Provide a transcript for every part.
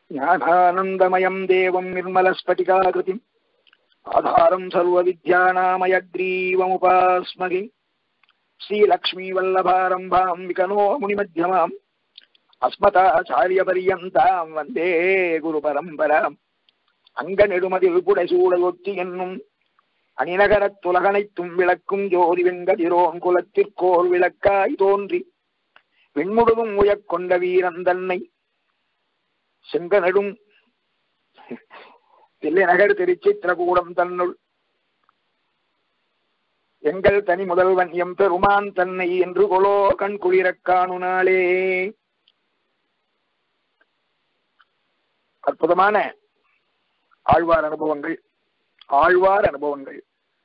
ज्ञानानन्दमयम् देवम् निर्मलस्फटिकाकृतिम् आधारम् सर्वविद्यानामयग्रीवमुपास्मगे श्रीलक्ष्मीवल्लभारम्भाम् विकनो मुनिमध्यमाम् அஸ்மதாச்சாரியபரியந்தாம் வந்தே குரு பரம்பராம் அங்க நெடுமதில் புடைசூடையொத்தி என்னும் அணிநகரத் துலகனைத்தும் விளக்கும் ஜோதி வெங்கதிரோன் குலத்திற்கோர் விளக்காய் தோன்றி விண்முழுதும் உயக்கொண்ட வீரன் தன்னை செங்கநடும் தில்லைநகர் திருச்சித்திரகூடம் தன்னுள் எங்கள் தனி முதல்வன் எம் பெருமான் தன்னை என்று கொலோ கண் குளிரக் காணு நாளே அற்புதமான ஆழ்வார் அனுபவங்கள் ஆழ்வார் அனுபவங்கள்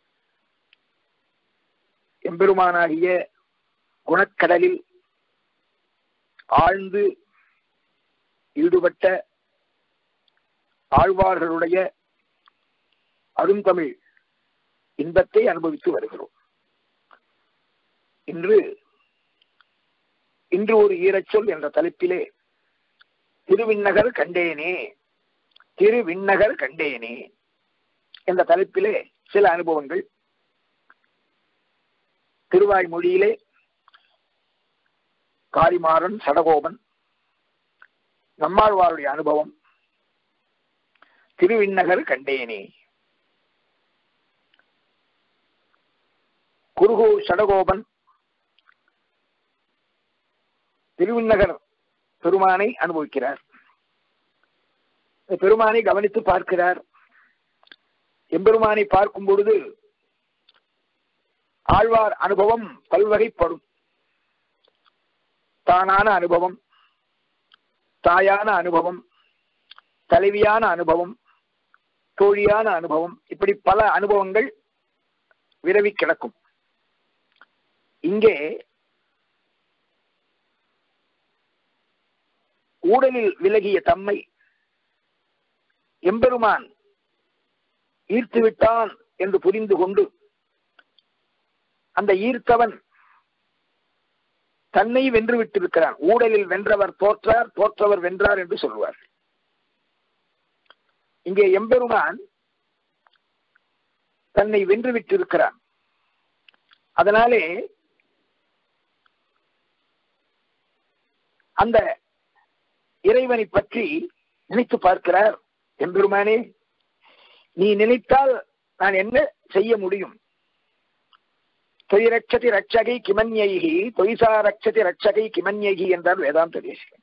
எம்பெருமானாகிய குணக்கடலில் ஆழ்ந்து ஈடுபட்ட ஆழ்வார்களுடைய அருந்தமிழ் இன்பத்தை அனுபவித்து வருகிறோம் இன்று இன்று ஒரு ஈரச்சொல் என்ற தலைப்பிலே திருவிண்ணகர் கண்டேனே திருவிண்ணகர் கண்டேனே என்ற தலைப்பிலே சில அனுபவங்கள் திருவாய்மொழியிலே காரிமாறன் சடகோபன் நம்மாழ்வாருடைய அனுபவம் திருவிண்ணகர் கண்டேனே குருகூர் சடகோபன் திருவிண்ணகர் பெருமானை அனுபவிக்கிறார் பெருமானை கவனித்து பார்க்கிறார் எம்பெருமானை பார்க்கும் பொழுது ஆழ்வார் அனுபவம் பல்வகைப்படும் தானான அனுபவம் தாயான அனுபவம் தலைவியான அனுபவம் தோழியான அனுபவம் இப்படி பல அனுபவங்கள் விரவி கிடக்கும் இங்கே ஊடலில் விலகிய தம்மை எம்பெருமான் ஈர்த்து விட்டான் என்று புரிந்து கொண்டு அந்த ஈர்த்தவன் தன்னை வென்று விட்டிருக்கிறான் ஊடலில் வென்றவர் தோற்றார் தோற்றவர் வென்றார் என்று சொல்வார் இங்கே எம்பெருமான் தன்னை வென்று விட்டிருக்கிறான் அதனாலே அந்த இறைவனை பற்றி நினைத்து பார்க்கிறார் எம்பெருமானே நீ நினைத்தால் நான் என்ன செய்ய முடியும் தொய் ரட்சதி ரட்சகை கிமன்யகி தொய்சா ரட்சதி ரட்சகை கிமன்யகி என்றார் வேதாந்த தேசிகன்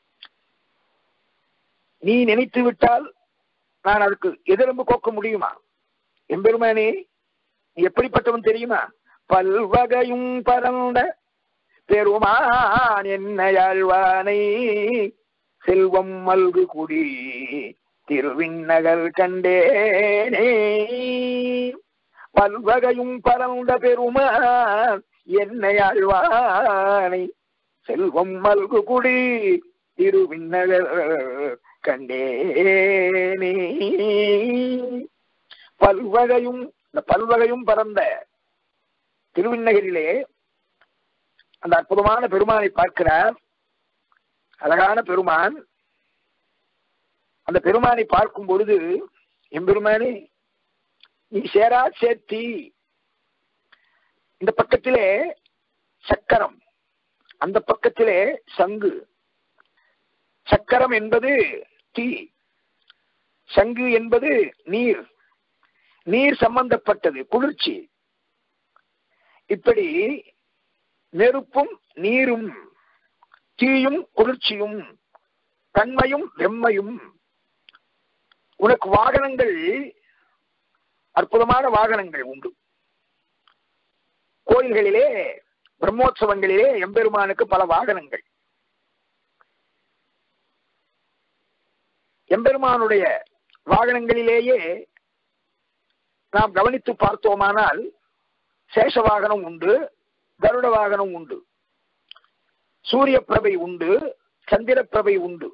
நீ நினைத்து விட்டால் நான் அதுக்கு எதிரம்பு கோக்க முடியுமா எம்பெருமானே நீ எப்படிப்பட்டவன் தெரியுமா பல்வகையும் பரந்த பெருமான் என்னையாழ்வானை செல்வம் மல்கு குடி திருவிண்ணகர் கண்டேனே பல்வகையும் பரந்த பெருமான் என்னையாழ்வானை செல்வம் மல்கு குடி திருவிண்ணகர் கண்டேனே பல்வகையும் இந்த பல்வகையும் பரந்த திருவிண்ணகரிலே அந்த அற்புதமான பெருமானை பார்க்கிறார் அழகான பெருமான் அந்த பெருமானை பார்க்கும் பொழுது எம்பெருமானே நீ சேரா சேர்த்தி இந்த பக்கத்திலே சக்கரம் அந்த பக்கத்திலே சங்கு சக்கரம் என்பது தீ சங்கு என்பது நீர் நீர் சம்பந்தப்பட்டது குளிர்ச்சி இப்படி நெருப்பும் நீரும் தீயும் குளிர்ச்சியும் தன்மையும் வெம்மையும் உனக்கு வாகனங்கள் அற்புதமான வாகனங்கள் உண்டு கோயில்களிலே பிரம்மோற்சவங்களிலே எம்பெருமானுக்கு பல வாகனங்கள் எம்பெருமானுடைய வாகனங்களிலேயே நாம் கவனித்து பார்த்தோமானால் சேஷ வாகனம் உண்டு கருட வாகனம் உண்டு சூரிய பிரபை உண்டு சந்திர பிரபை உண்டு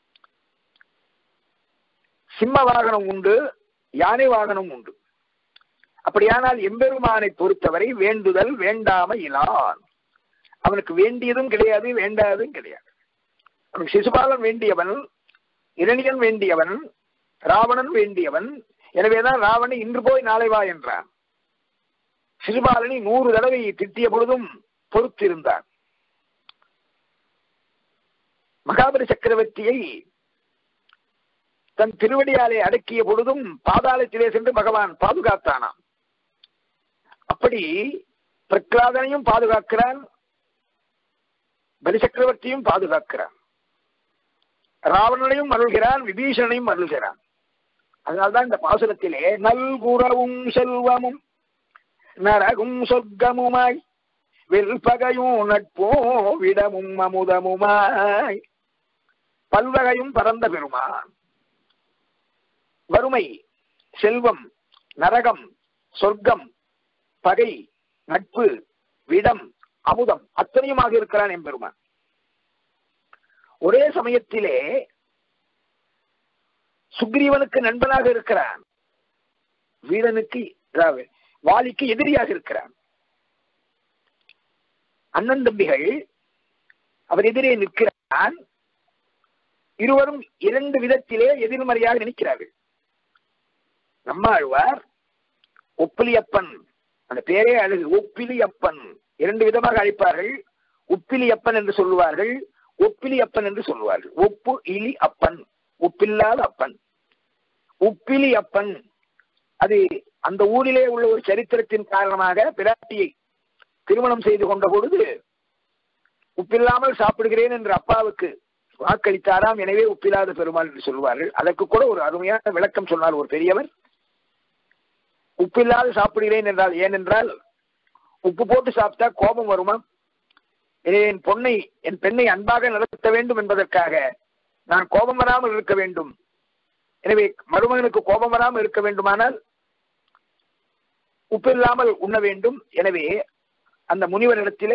சிம்ம வாகனம் உண்டு யானை வாகனம் உண்டு அப்படியானால் எம்பெருமானை பொறுத்தவரை வேண்டுதல் வேண்டாம இலான் அவனுக்கு வேண்டியதும் கிடையாது வேண்டாததும் கிடையாது அவனுக்கு சிசுபாலன் வேண்டியவன் இரணியன் வேண்டியவன் ராவணன் வேண்டியவன் எனவேதான் ராவணன் இன்று போய் நாளை வா என்றான் சிறுபாலனை நூறு தடவை திட்டிய பொழுதும் பொறுத்திருந்தான் மகாபலி சக்கரவர்த்தியை தன் திருவடியாலே அடக்கிய பொழுதும் பாதாளத்திலே சென்று பகவான் பாதுகாத்தானாம் அப்படி பிரகலாதனையும் பாதுகாக்கிறான் பலி சக்கரவர்த்தியும் பாதுகாக்கிறான் ராவணனையும் அருள்கிறான் விபீஷணையும் அருள்கிறான் அதனால்தான் இந்த பாசுரத்திலே நல்குறவும் செல்வமும் நரகும் சொர்க்கமுமாய் வெல்பகையும் நட்போ விடமும் அமுதமுமாய் பல்வகையும் பரந்த பெருமான் வறுமை செல்வம் நரகம் சொர்க்கம் பகை நட்பு விடம் அமுதம் அத்தனையுமாக இருக்கிறான் எம்பெருமான் ஒரே சமயத்திலே சுக்ரீவனுக்கு நண்பனாக இருக்கிறான் வீரனுக்கு அதாவது வாலிக்கு எதிரியாக இருக்கிறான் அண்ணன் தம்பிகள் அவர் எதிரே நிற்கிறான் இருவரும் இரண்டு விதத்திலே எதிர்மறையாக நினைக்கிறார்கள் நம்மாழ்வார் ஒப்பிலியப்பன் அந்த பேரே அழகு ஒப்பிலியப்பன் இரண்டு விதமாக அழைப்பார்கள் உப்பிலியப்பன் என்று சொல்லுவார்கள் ஒப்பிலியப்பன் என்று சொல்லுவார்கள் ஒப்பு இலி அப்பன் உப்பில்லாத அப்பன் உப்பிலி அப்பன் அது அந்த ஊரிலே உள்ள ஒரு சரித்திரத்தின் காரணமாக பிராட்டியை திருமணம் செய்து கொண்ட பொழுது உப்பில்லாமல் சாப்பிடுகிறேன் என்று அப்பாவுக்கு வாக்களித்தாராம் எனவே உப்பில்லாத பெருமாள் என்று சொல்வார்கள் அதற்கு கூட ஒரு அருமையான விளக்கம் சொன்னார் ஒரு பெரியவர் உப்பில்லாது சாப்பிடுகிறேன் என்றால் ஏனென்றால் உப்பு போட்டு சாப்பிட்டா கோபம் வருமா எனவே என் பொண்ணை என் பெண்ணை அன்பாக நடத்த வேண்டும் என்பதற்காக நான் கோபம் வராமல் இருக்க வேண்டும் எனவே மருமகனுக்கு கோபம் வராமல் இருக்க வேண்டுமானால் உப்பில்லாமல் உண்ண வேண்டும் எனவே அந்த முனிவரிடத்திலே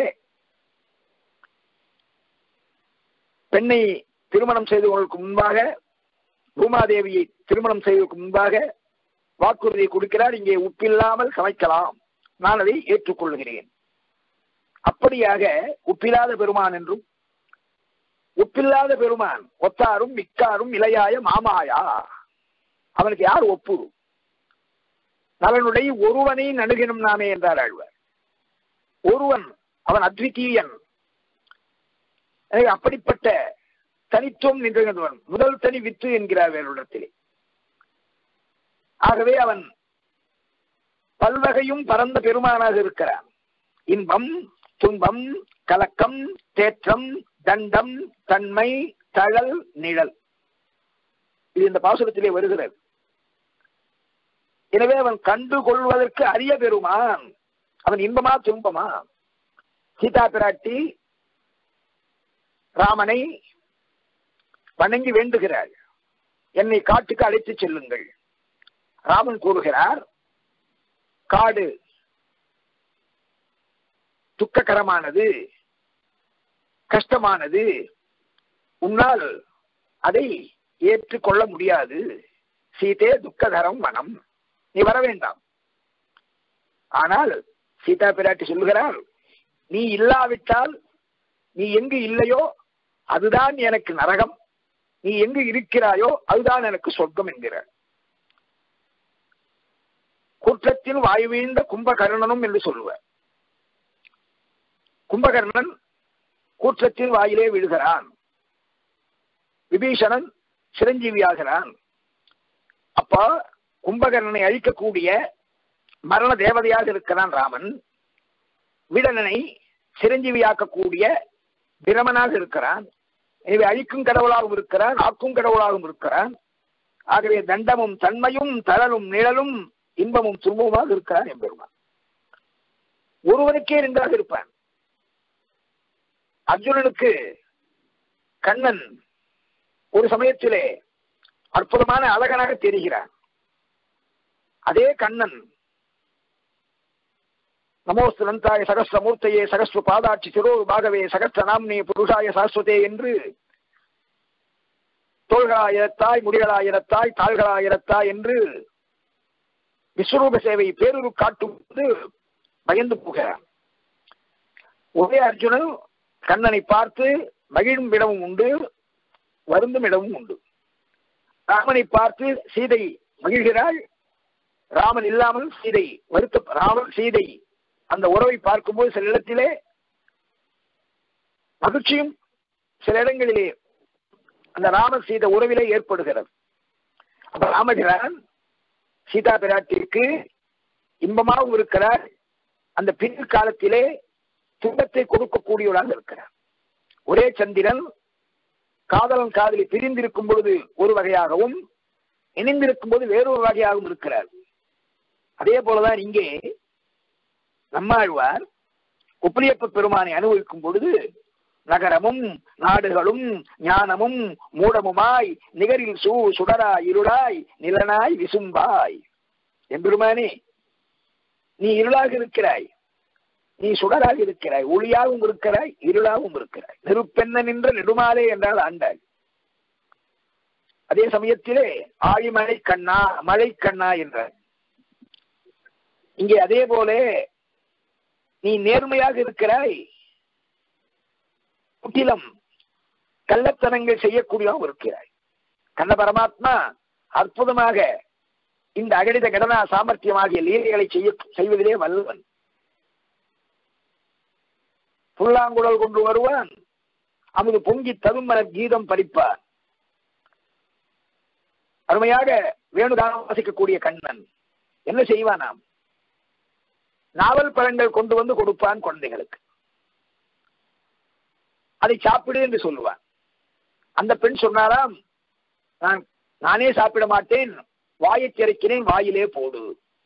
பெண்ணை திருமணம் செய்து கொள்வதற்கு முன்பாக பூமாதேவியை திருமணம் செய்வதற்கு முன்பாக வாக்குறுதியை கொடுக்கிறார் இங்கே உப்பில்லாமல் சமைக்கலாம் நான் அதை ஏற்றுக்கொள்கிறேன் அப்படியாக உப்பில்லாத பெருமான் என்றும் உப்பில்லாத பெருமான் ஒத்தாரும் மிக்காரும் இளையாய மாமாயா அவனுக்கு யார் ஒப்பு நலனுடைய ஒருவனை நணுகினும் நாமே என்றார் ஆழ்வார் ஒருவன் அவன் அத்விதீயன் அப்படிப்பட்ட தனித்துவம் நின்றுகிறவன் முதல் தனி வித்து என்கிறார் வேறுடத்திலே ஆகவே அவன் பல்வகையும் பரந்த பெருமானாக இருக்கிறான் இன்பம் துன்பம் கலக்கம் தேற்றம் தண்டம் தன்மை தழல் நிழல் இது இந்த பாசுரத்திலே வருகிறது எனவே அவன் கண்டு கொள்வதற்கு அரிய பெருமான் அவன் இன்பமா துன்பமா சீதா பிராட்டி ராமனை வணங்கி வேண்டுகிறாள் என்னை காட்டுக்கு அழைத்து செல்லுங்கள் ராமன் கூறுகிறார் காடு துக்ககரமானது கஷ்டமானது உன்னால் அதை ஏற்றுக்கொள்ள முடியாது சீதே துக்ககரம் வனம் நீ வர வேண்டாம் ஆனால் சீதா பிராட்டி சொல்லுகிறார் நீ இல்லாவிட்டால் நீ எங்கு இல்லையோ அதுதான் எனக்கு நரகம் நீ எங்கு இருக்கிறாயோ அதுதான் எனக்கு சொர்க்கம் என்கிறார் குற்றத்தில் வாயு வீழ்ந்த கும்பகர்ணனும் என்று சொல்லுவார் கும்பகர்ணன் கூற்றத்தில் வாயிலே விழுகிறான் விபீஷணன் சிரஞ்சீவியாகிறான் அப்பா கும்பகர்ணனை அழிக்கக்கூடிய மரண தேவதையாக இருக்கிறான் ராமன் விடனனை சிரஞ்சீவியாக்கக்கூடிய பிரமனாக இருக்கிறான் எனவே அழிக்கும் கடவுளாகவும் இருக்கிறான் ஆக்கும் கடவுளாகவும் இருக்கிறான் ஆகவே தண்டமும் தன்மையும் தளலும் நிழலும் இன்பமும் துன்பமுமாக இருக்கிறான் என்பெருமான் ஒருவனுக்கே நின்றாக இருப்பான் அர்ஜுனனுக்கு கண்ணன் ஒரு சமயத்திலே அற்புதமான அழகனாக தெரிகிறான் அதே கண்ணன் நமோஸ்துனந்தாய சகஸ்ரமூர்த்தையே சகஸ்வ பாதாட்சி திரோ பாகவே சகஸ்ர நாம்னே புருஷாய சாஸ்வதே என்று தோள்களாயிரத்தாய் முடிகளாயிரத்தாய் தாள்களாயிரத்தாய் என்று விஸ்வரூப சேவை பேரூர் காட்டும்போது பயந்து போகிறான் ஒரே அர்ஜுனன் கண்ணனை பார்த்து மகிழும் இடமும் உண்டு வருந்தும் இடமும் உண்டு ராமனை பார்த்து சீதை மகிழ்கிறாள் ராமன் இல்லாமல் சீதை வருத்த ராமன் சீதை அந்த உறவை பார்க்கும்போது சில இடத்திலே மகிழ்ச்சியும் சில இடங்களிலே அந்த ராம சீதை உறவிலே ஏற்படுகிறது அப்ப ராமபிரான் சீதா பிராட்டிற்கு இன்பமாகவும் இருக்கிறார் அந்த பின் காலத்திலே துன்பத்தை கொடுக்கக்கூடியவராக இருக்கிறார் ஒரே சந்திரன் காதலன் காதலி பிரிந்திருக்கும் பொழுது ஒரு வகையாகவும் இணைந்திருக்கும் போது வேறொரு வகையாகவும் இருக்கிறார் அதே போலதான் இங்கே நம்மாழ்வார் உப்பிலியப்ப பெருமானை அனுபவிக்கும் பொழுது நகரமும் நாடுகளும் ஞானமும் மூடமுமாய் நிகரில் சூ சுடராய் இருளாய் நிலனாய் விசும்பாய் எம்பெருமானே நீ இருளாக இருக்கிறாய் நீ சுடராக இருக்கிறாய் ஒளியாகவும் இருக்கிறாய் இருளாகவும் இருக்கிறாய் நெருப்பென்ன நின்ற நெடுமாலே என்றால் ஆண்டாள் அதே சமயத்திலே ஆழிமழை கண்ணா மழை கண்ணா என்றார் இங்கே அதே போல நீ நேர்மையாக இருக்கிறாய் முற்றிலும் கள்ளத்தனங்கள் செய்யக்கூடியவும் இருக்கிறாய் கண்ண பரமாத்மா அற்புதமாக இந்த அகடித கடனா சாமர்த்தியமாகிய லீலைகளை செய்ய செய்வதிலே வல்லவன் புல்லாங்குழல் கொண்டு வருவான் அமுது பொங்கி தருமலர் கீதம் பறிப்பான் அருமையாக வேணுகானம் வாசிக்கக்கூடிய கண்ணன் என்ன செய்வானாம் நாவல் பழங்கள் கொண்டு வந்து கொடுப்பான் குழந்தைகளுக்கு அதை சாப்பிடு என்று சொல்லுவான் அந்த பெண் சொன்னாராம் நான் நானே சாப்பிட மாட்டேன் வாயை திறக்கிறேன் வாயிலே போடு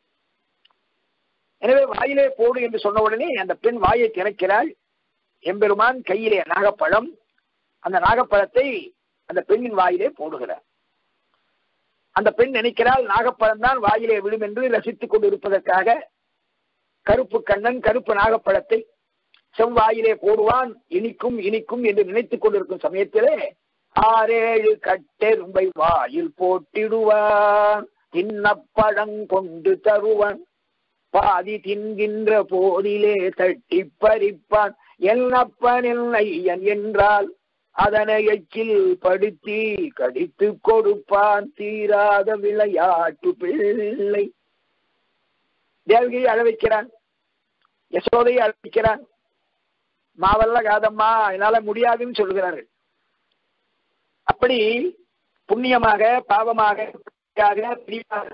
எனவே வாயிலே போடு என்று சொன்ன உடனே அந்த பெண் வாயை திறக்கிறாள் எம்பெருமான் கையிலே நாகப்பழம் அந்த நாகப்பழத்தை அந்த பெண்ணின் வாயிலே போடுகிறார் அந்த பெண் நினைக்கிறாள் நாகப்பழம் தான் வாயிலே விடும் என்று ரசித்துக் கொண்டு இருப்பதற்காக கருப்பு கண்ணன் கருப்பு நாகப்பழத்தை செவ்வாயிலே போடுவான் இனிக்கும் இனிக்கும் என்று நினைத்துக் கொண்டிருக்கும் சமயத்திலே ஆறேழு கட்டெரும்பை வாயில் போட்டிடுவான் தின்னப்பழம் கொண்டு தருவான் பாதி தின்கின்ற போதிலே தட்டி பறிப்பான் என்னப்பன் ஐயன் என்றால் அதனை எச்சில் படுத்தி கடித்து கொடுப்பான் தீராத விளையாட்டு பிள்ளை தேவகியை அழ வைக்கிறான் யசோதையை அழ வைக்கிறான் மாவல்ல காதம்மா என்னால முடியாதுன்னு சொல்லுகிறார்கள் அப்படி புண்ணியமாக பாவமாக பிரிவாக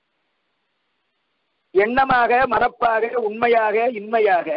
எண்ணமாக மறப்பாக உண்மையாக இன்மையாக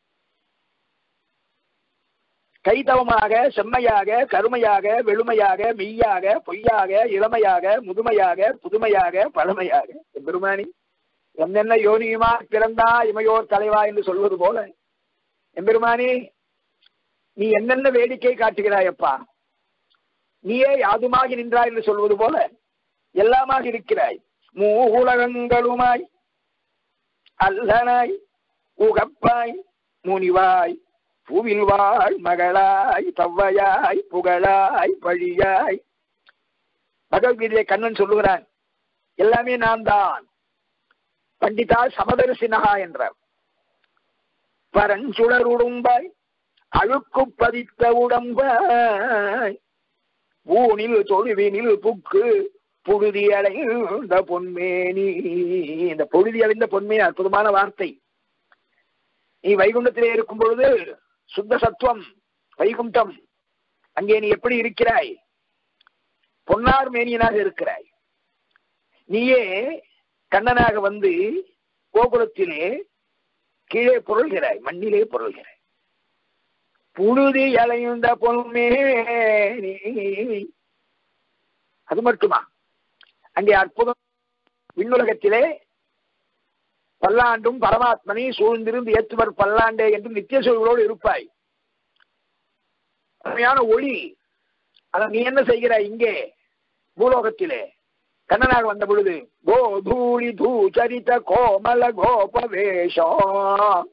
கைதவமாக செம்மையாக கருமையாக வெளுமையாக மெய்யாக பொய்யாக இளமையாக முதுமையாக புதுமையாக பழமையாக பெருமானி என்னென்ன யோனியுமா பிறந்தா இமையோர் தலைவா என்று சொல்வது போல எம்பெருமானி நீ என்னென்ன வேடிக்கை காட்டுகிறாயப்பா நீயே யாதுமாகி நின்றாய் என்று சொல்வது போல எல்லாமாக இருக்கிறாய் மூகுலகங்களுமாய் அல்லனாய் உகப்பாய் முனிவாய் பூவில் வாழ் மகளாய் தவ்வையாய் புகழாய் பழியாய் பகவத்கீதையை கண்ணன் சொல்லுகிறான் எல்லாமே நான் தான் பண்டிதா சமதரிசினகா என்றார் பரஞ்சுடர் உடும்பாய் அழுக்கு பதித்த உடம்பாய் ஊனில் தொழுவினில் புக்கு புழுதி அடைந்த பொன்மேனி இந்த பொழுதி அடைந்த பொன்மேனி அற்புதமான வார்த்தை நீ வைகுண்டத்திலே இருக்கும் பொழுது சுத்த சத்துவம் வைகுண்டம் அங்கே நீ எப்படி இருக்கிறாய் பொன்னார் மேனியனாக இருக்கிறாய் நீயே கண்ணனாக வந்து கோகுலத்திலே கீழே பொருள்கிறாய் மண்ணிலே பொருள்கிறாய் புழுதி அலைந்த பொன்மேனி அது மட்டுமா அங்கே அற்புதம் விண்ணுலகத்திலே பல்லாண்டும் பரமாத்மனை சூழ்ந்திருந்து ஏற்றுவர் பல்லாண்டே என்று நித்திய சொல்களோடு இருப்பாய் அருமையான ஒளி அத நீ என்ன செய்கிறாய் இங்கே பூலோகத்திலே கண்ணனாக வந்த பொழுது கோ தூளி தூ சரித கோமல கோப வேஷம்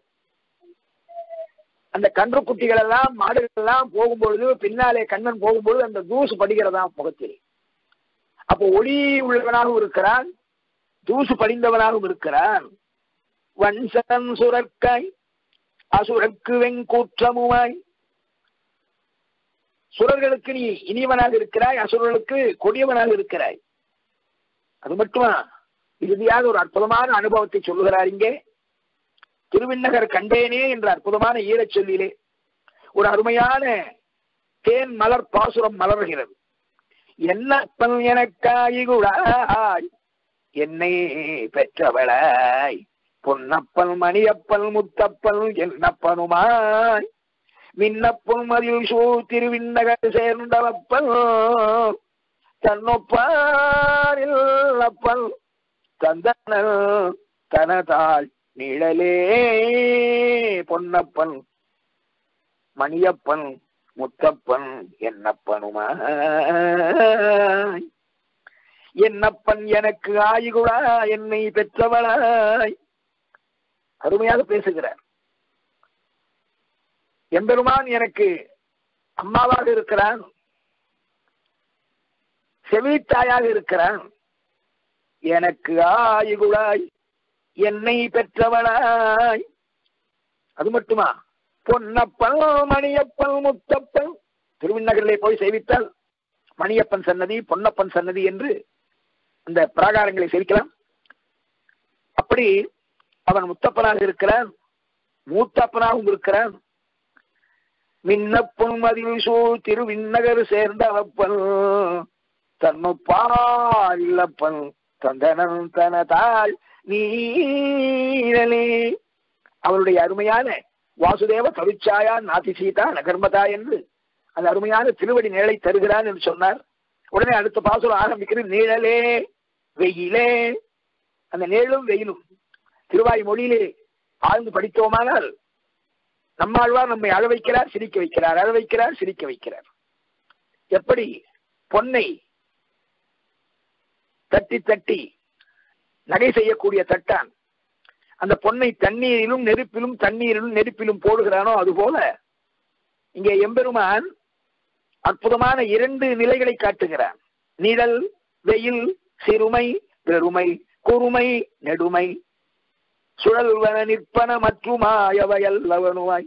அந்த கன்று குட்டிகள் எல்லாம் மாடுகள் எல்லாம் போகும்பொழுது பின்னாலே கண்ணன் போகும்பொழுது அந்த தூசு படுகிறதா முகத்தில் அப்போ ஒளி உள்ளவனாகவும் இருக்கிறான் தூசு படிந்தவனாகவும் இருக்கிறான் வன்சன் சுரக்காய் அசுரக்கு வெங்கூற்றமுமாய் சுரர்களுக்கு நீ இனியவனாக இருக்கிறாய் அசுரர்களுக்கு கொடியவனாக இருக்கிறாய் அது மட்டுமா இறுதியாக ஒரு அற்புதமான அனுபவத்தை சொல்லுகிறார் இங்கே திருவிண்ணகர் கண்டேனே என்ற அற்புதமான ஈரச் சொல்லிலே ஒரு அருமையான தேன் மலர் பாசுரம் மலர்கிறது என்னப்பன் எனக்காயிகுழாய் என்னை பெற்றவளாய் பொன்னப்பன் மணியப்பன் முத்தப்பன் என்னப்பனுமாய் மின்னப்பன் மதில் சூ திருவிண்ணகர் சேர்ந்தவப்பன் தன்னொப்பாரில் அப்பன் தந்தனல் தனதாள் நிழலே பொன்னப்பன் மணியப்பன் முத்தப்பன் என்னப்பனுமாய் என்னப்பன் எனக்கு ஆயுகுழா என்னை பெற்றவளாய் அருமையாக பேசுகிறார் எம்பெருமான் எனக்கு அம்மாவாக இருக்கிறான் செவித்தாயாக இருக்கிறான் எனக்கு ஆயுகுழாய் என்னை பெற்றவளாய் அது மட்டுமா பொன்னப்பன் மணியப்பன் முத்தப்பன் திருவிண்ணகரிலே போய் சேவித்தால் மணியப்பன் சன்னதி பொன்னப்பன் சன்னதி என்று அந்த பிராகாரங்களை சேவிக்கலாம் அப்படி அவன் முத்தப்பனாக இருக்கிறான் மூத்தப்பனாகவும் இருக்கிறான் மின்னப்பன் மதில் சூழ் திருவிண்ணகர் சேர்ந்த அவப்பன் தன்னுப்பாரில்லப்பன் தந்தனன் தனதாள் நீரலே அவருடைய அருமையான வாசுதேவ தவிச்சாயா நாதி சீதா நகர்மதா என்று அந்த அருமையான திருவடி நிழலை தருகிறான் என்று சொன்னார் உடனே அடுத்த பாசுரம் ஆரம்பிக்கிறது நிழலே வெயிலே அந்த நிழலும் வெயிலும் திருவாய் மொழியிலே ஆழ்ந்து படித்தோமானால் நம்மாழ்வார் நம்மை அழ வைக்கிறார் சிரிக்க வைக்கிறார் அழ வைக்கிறார் சிரிக்க வைக்கிறார் எப்படி பொன்னை தட்டி தட்டி நகை செய்யக்கூடிய தட்டான் அந்த பொன்னை தண்ணீரிலும் நெருப்பிலும் தண்ணீரிலும் நெருப்பிலும் போடுகிறானோ அதுபோல இங்கே எம்பெருமான் அற்புதமான இரண்டு நிலைகளை காட்டுகிறான் நிழல் வெயில் சிறுமை பெருமை குறுமை நெடுமை சுழல்வன நிற்பன மற்றுமாயவையல்லவனுவாய்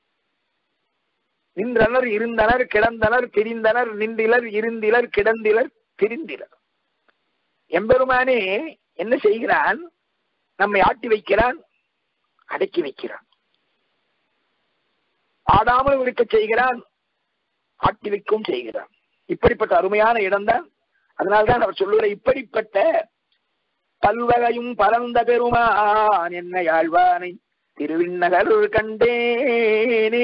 நின்றனர் இருந்தனர் கிடந்தனர் திரிந்தனர் நின்றிலர் இருந்திலர் கிடந்திலர் திரிந்திலர் எம்பெருமானே என்ன செய்கிறான் நம்மை ஆட்டி வைக்கிறான் அடக்கி வைக்கிறான் ஆடாமல் இருக்க செய்கிறான் ஆட்டி வைக்கவும் செய்கிறான் இப்படிப்பட்ட அருமையான இடம்தான் அதனால்தான் அவர் சொல்லுகிற இப்படிப்பட்ட பல்வகையும் பரந்த பெருமான் என்னை ஆழ்வானை திருவிண்ணகர் கண்டேனே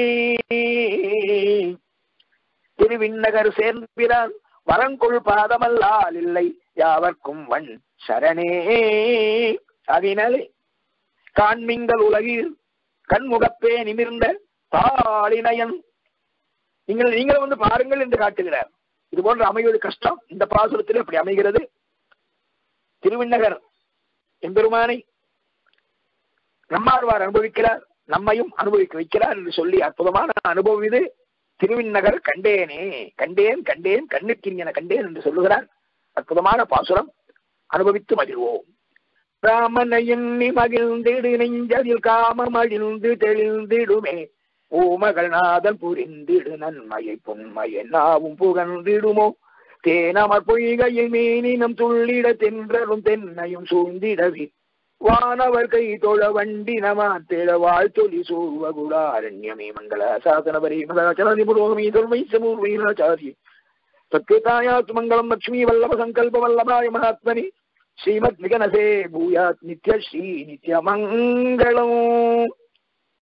திருவிண்ணகர் சேர்ந்திரான் வரங்கொள் பாதமல்லால் இல்லை யாவர்க்கும் வன் சரணே அதனாலே காண்மிங்கள் உலகில் கண்முகப்பே நிமிர்ந்த தாளினயன் நீங்கள் நீங்களும் வந்து பாருங்கள் என்று காட்டுகிறார் இது போன்று அமைவது கஷ்டம் இந்த பாசுரத்தில் அப்படி அமைகிறது திருவிண்ணகர் எம்பெருமானை நம்மாழ்வார் அனுபவிக்கிறார் நம்மையும் அனுபவிக்க வைக்கிறார் என்று சொல்லி அற்புதமான அனுபவம் இது திருவிண்ணகர் கண்டேனே கண்டேன் கண்டேன் கண்ணுக்கின் கண்டேன் என்று சொல்லுகிறார் அற்புதமான பாசுரம் அனுபவித்து மகிழ்வோம் ராமனை எண்ணி மகிழ்ந்திடு நெஞ்சதில் காமம் அழிந்து தெளிந்திடுமே பூமகள் நாதன் புரிந்திடு நன்மையை பொன்மையை நாவும் புகழ்ந்திடுமோ தேனமர் பொய்கையில் மீனினம் துள்ளிட தென்றலும் தென்னையும் சூழ்ந்திடவி வானவர் கை தொழ வண்டி நமாத்திட வாழ்த்தொலி சூர்வகுடாரண்யமே மங்கள சாசனபரி மதாச்சாரி புரோகமி தொல்மை சமூர்வீராச்சாரி சத்யதாயாத் மங்களம் லக்ஷ்மி வல்லப சங்கல்ப வல்லபாய மகாத்மனி ஸ்ரீமத் விகனசே பூயாத் நித்ய ஸ்ரீ நித்ய மங்களம்